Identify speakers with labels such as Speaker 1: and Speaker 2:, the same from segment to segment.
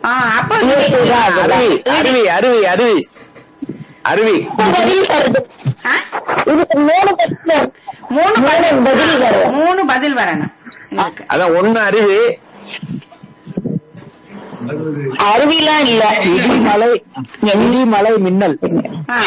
Speaker 1: ஆ, அப்ப
Speaker 2: அருவி அருவி அருவி அருவி அருவி
Speaker 3: பதில் வருது
Speaker 1: ஆ?
Speaker 3: இதுக்கு மூணு பதில்
Speaker 1: மூணு பதில்
Speaker 3: பதில் வரும்.
Speaker 1: மூணு பதில் வரணும் இதுக்கு.
Speaker 2: அதான் ஒண்ணு அருவி
Speaker 3: அருவிலாம் இல்ல
Speaker 4: இடி மலை இடி மலை மின்னல்
Speaker 1: ஆ,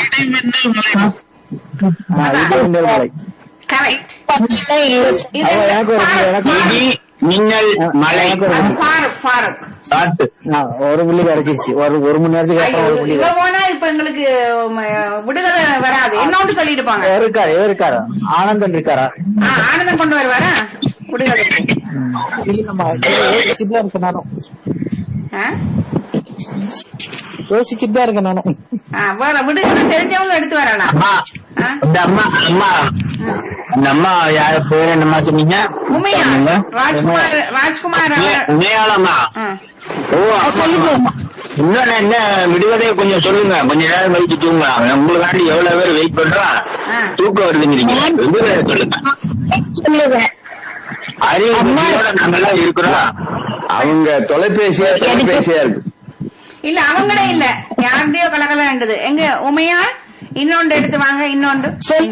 Speaker 4: ஆ, இடி மின்னல் மலை
Speaker 1: correct.
Speaker 3: பதிலாம் இல்ல
Speaker 1: இது
Speaker 4: அவ எனக்கு ஒரு
Speaker 1: ஃபாரூக்,
Speaker 4: எனக்கு
Speaker 2: இடி மின்னல் மலை
Speaker 4: எனக்கு ஒரு
Speaker 1: ஃபாரூக், ஃபாரூக், ஃபாரூக்.
Speaker 2: காத்து
Speaker 4: ஆ, ஒரு புள்ளி கிடைச்சிருச்சு ஒரு ஒரு மணி நேரத்துக்கு
Speaker 1: ஐயோ,
Speaker 4: அப்புறம் ஒரு புள்ளி
Speaker 1: இவ போனா இப்ப எங்களுக்கு ம, விடுதலை வராது என்னொன்று சொல்லிட்டு போங்க
Speaker 4: இவர் இருக்காரு இவர் இருக்காரா ஆனந்தன் இருக்காரா
Speaker 1: ஆ, ஆனந்தம் கொண்டு வருவாரா விடுதலை
Speaker 4: இல்லம்மா யோசிச்சுட்டு தான் இருக்கேன் நானும்
Speaker 1: ஆ?
Speaker 4: யோசிச்சுட்டு தான் இருக்கேன் நானும்
Speaker 1: ஆ, வேற விடுதலை தெரிஞ்சவங்க எடுத்து வரலாம்
Speaker 2: அம்மா
Speaker 1: ஆ?
Speaker 2: இந்த அம்மா அம்மா இந்த அம்மா யார பேர் என்னம்மா சொன்னீங்க
Speaker 1: உமையா
Speaker 2: சொன்னீங்க?
Speaker 1: ராஜ்குமார் ராஜ்குமார்
Speaker 2: உமே-
Speaker 1: அவர்-
Speaker 2: உமையாளம்மா
Speaker 1: ஆ.
Speaker 2: ஓ ஆமா. இன்னொன்னு என்ன விடுவதே கொஞ்சம் சொல்லுங்க கொஞ்ச நேரம் கழிச்சு தூங்கலாம் உங்களுக்காண்டி எவ்வளவு பேர் வெயிட் பண்றோம்
Speaker 1: ஆ.
Speaker 2: தூக்கம் வருதுங்கிறீங்க விடுதலை சொல்லுங்க
Speaker 3: சொல்லுவேன்
Speaker 2: அறிவு புத்தியோட நாங்கெல்லாம் இருக்கிறோம் அவங்க தொலைபேசியா தொலைபேசியா இருக்கு
Speaker 1: இல்ல அவங்களே இல்ல யாருடையோ கலகலன்றது எங்க உமையா இன்னொன்று எடுத்து வாங்க இன்னொன்று
Speaker 3: சரி.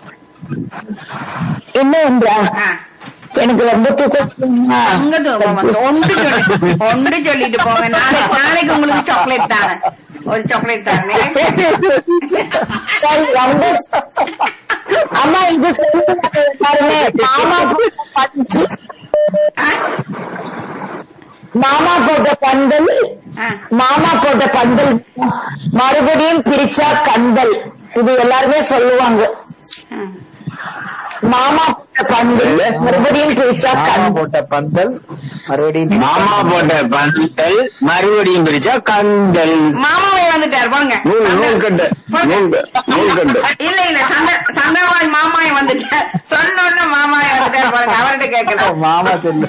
Speaker 3: என்ன ஒன்றா
Speaker 1: ஆ.
Speaker 3: எனக்கு ரொம்ப தூக்கம்
Speaker 1: அங்க தூக்கம் வந்து ஒன்று சொல்லி ஒன்று சொல்லிட்டு போங்க நாளைக்கு நாளைக்கு உங்களுக்கு சாக்லேட் தாரேன் ஒரு சாக்லேட் தாரேன்
Speaker 3: சரி ரொம்ப அம்மா இது சொல்லுங்க பாருங்க மாமா போட்ட பந்து
Speaker 1: ஆ?
Speaker 3: மாமா போட்ட பந்தல்
Speaker 1: ஆ.
Speaker 3: மாமா போட்ட பந்தல் மறுபடியும் பிரிச்சா கந்தல் இது எல்லாருமே சொல்லுவாங்க
Speaker 1: ஆ.
Speaker 3: மாமா போட்ட பந்தல் மறுபடியும் பிரிச்சா
Speaker 4: மாமா
Speaker 3: கந்தல்
Speaker 4: போட்ட பந்தல் மறுபடியும்
Speaker 2: மாமா போட்ட பந்தல் மறுபடியும் பிரிச்சா கந்தல்
Speaker 1: மாமாவே வந்துட்டார் போங்க
Speaker 2: நூல் நூல் கட்டு நூல் க- நூல் கட்டு
Speaker 1: இல்ல இல்ல சந்த சந்தவாய் மாமாய் வந்துட்டார் சொன்னோன்னு மாமாய் வந்துட்டார் பாருங்க அவர்கிட்ட கேட்கலாம்
Speaker 4: மாமா சொல்லு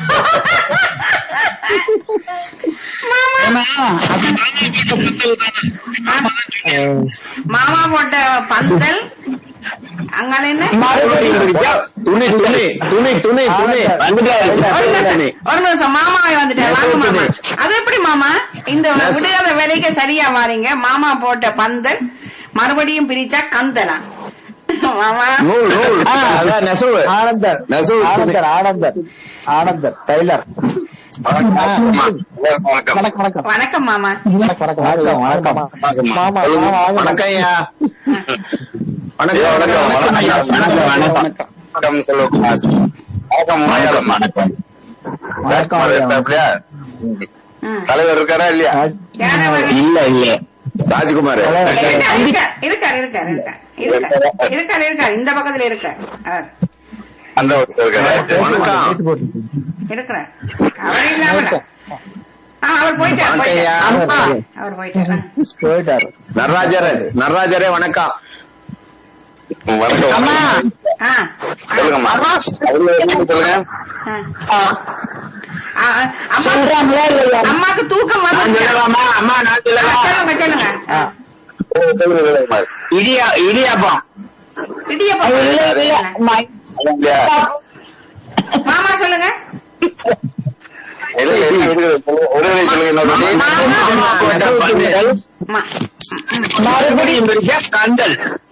Speaker 1: மாமா போட்ட பந்தல் அங்கால என்ன
Speaker 2: மறுபடியும் பிரிச்சா துணி துணி துணி துணி துணி வந்துட்டாரு
Speaker 1: ஒரு நிமிஷம்,
Speaker 2: துணி
Speaker 1: ஒரு நிமிஷம் மாமாவை வந்துட்டார் வாங்க மாமா அது எப்படி மாமா இந்த விடுதலை வேலைக்கு சரியா வாரீங்க மாமா போட்ட பந்தல் மறுபடியும் பிரிச்சா கந்தலா மாமா
Speaker 2: நூல் நூல் அதான் நெசவு
Speaker 4: ஆனந்தர்
Speaker 2: நெசவு துணி.
Speaker 4: ஆனந்தர் ஆனந்தர் ஆனந்தர் டைலர் வணக்கம் வணக்கம்
Speaker 1: வணக்கம் மாமா
Speaker 4: வணக்கம் வணக்கம் வணக்கம் மாமா
Speaker 2: சொல்லுங்க.
Speaker 4: மாமா வாங்க.
Speaker 2: வணக்கம் ஐயா வணக்கம் வணக்கம் வணக்கம் ஐயா வணக்கம் வணக்கம் வணக்கம் செல்வகுமார் வணக்கம் மலையாளம் வணக்கம்
Speaker 4: வணக்கம் ஐயா.
Speaker 2: அப்படியா
Speaker 1: ம்.
Speaker 2: தலைவர் இருக்காரா இல்லையா
Speaker 1: யார வர-
Speaker 2: இல்ல இல்ல ராஜ்குமார்
Speaker 1: இருக்கார், இருக்கார், இருக்கார், இருக்கார், இருக்கார், இருக்கார், இருக்கார், இருக்கார், இந்த பக்கத்துல இருக்கார் அவர்
Speaker 2: அந்த ஒருத்தர் இருக்காரா வணக்கம்
Speaker 4: வீட்டு போட்டு.
Speaker 1: இருக்கிறார் அவர் இல்லாம ஆ, அவர் போயிட்டார்
Speaker 2: வணக்கம்
Speaker 1: போயிட்டார்.
Speaker 2: ஐயா.
Speaker 1: ஆமா, அவர் போயிட்டார்
Speaker 4: போயிட்டாரு
Speaker 2: நடராஜரே நடராஜரே வணக்கம் வணக்கம்
Speaker 1: ஆ,
Speaker 2: சொல்லுங்கம்மா அதுல இருந்து சொல்லுங்க
Speaker 1: ஆ. ஆ, அம்மா
Speaker 3: சொல்றாங்களா இல்லையா
Speaker 1: அம்மாக்கு தூக்கம்
Speaker 2: நான்
Speaker 1: வந்து
Speaker 2: சொல்லலாமா அம்மா நான் சொல்லவா
Speaker 1: சொல்லுங்க சொல்லுங்க ஆ.
Speaker 2: சொல்லுங்க, சொல்லுங்க. இடியா இடியாப்பம்
Speaker 1: இடியப்பம்
Speaker 3: இல்ல இல்ல ம-
Speaker 2: இல்ல,
Speaker 1: மாமா சொல்லுங்க
Speaker 2: இல்ல, இல்ல, இல்ல, ஒரு நிமிஷம் சொல்லுங்க இன்னொரு வாட்டி. மாமா போட்ட பந்தல்,
Speaker 1: மா-
Speaker 2: மறுபடியும் பிரிச்சா கந்தல்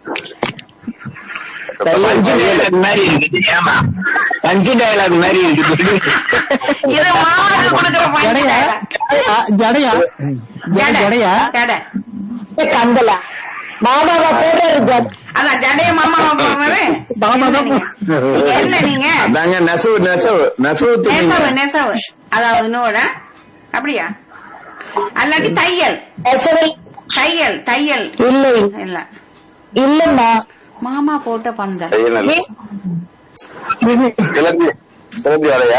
Speaker 2: பஞ்சு டயலாக் மாதிரி இருக்குது ஏமா பஞ்சு டயலாக் மாதிரி இருக்குது
Speaker 1: இது மாமாக்கு கொடுக்குற
Speaker 4: ஜடையா
Speaker 1: பையன்
Speaker 4: ஆ, ஜடையா ஜட- ஜடையா
Speaker 1: ஜடை
Speaker 3: கந்தலா மாமாவா போடுறாரு ஜட்
Speaker 1: அதான் ஜடைய மாமாவா போடுறது
Speaker 4: மாமா தான்
Speaker 1: என்ன நீங்க
Speaker 2: அதாங்க நெசவு நெசவு நெசவு
Speaker 1: நெசவு நெசவு அதாவது நூட அப்படியா அல்லாட்டி தையல்
Speaker 3: நெசவை
Speaker 1: தையல் தையல்
Speaker 3: இல்லை
Speaker 1: இல்ல
Speaker 3: இல்லம்மா
Speaker 1: மாமா போட்ட பந்தல்
Speaker 2: கிளம்பி கிளம்பி வரையா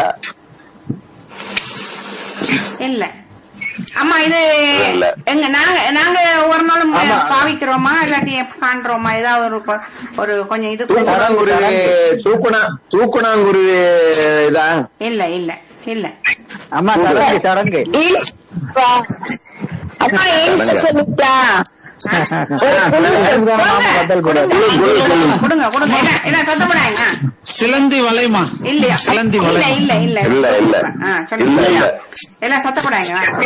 Speaker 1: இல்ல அம்மா இது
Speaker 2: இல்ல.
Speaker 1: எங்க நாங்க நாங்க ஒரு நாளும் பாவிக்கிறோமா இல்லாட்டி எப்ப காண்றோமா ஏதாவது ஒரு கொ- ஒரு கொஞ்சம் இது
Speaker 2: தூக்குனாங்குருவி தூக்குனா தூக்குனாங்குருவி இதா
Speaker 1: இல்ல இல்ல இல்ல
Speaker 4: அம்மா சடங்கு சடங்கு
Speaker 3: இல்லப்பா. அம்மா என்ன சொல்லிட்டா
Speaker 4: சடங்கு தான் மாமா பந்தல் போடுறாரு
Speaker 1: கொடுங்க கொடுங்க என்ன என்ன சத்தப்படாங்க
Speaker 5: சிலந்தி வலைமா
Speaker 1: இல்லையா
Speaker 5: சிலந்தி
Speaker 1: இல்ல
Speaker 5: வலை
Speaker 1: இல்ல இல்ல
Speaker 2: இல்ல, இல்ல.
Speaker 1: ஆ
Speaker 2: இல்ல,
Speaker 1: சொல்லுங்க
Speaker 2: இல்ல.
Speaker 1: எல்லாம் சத்தப்படாங்க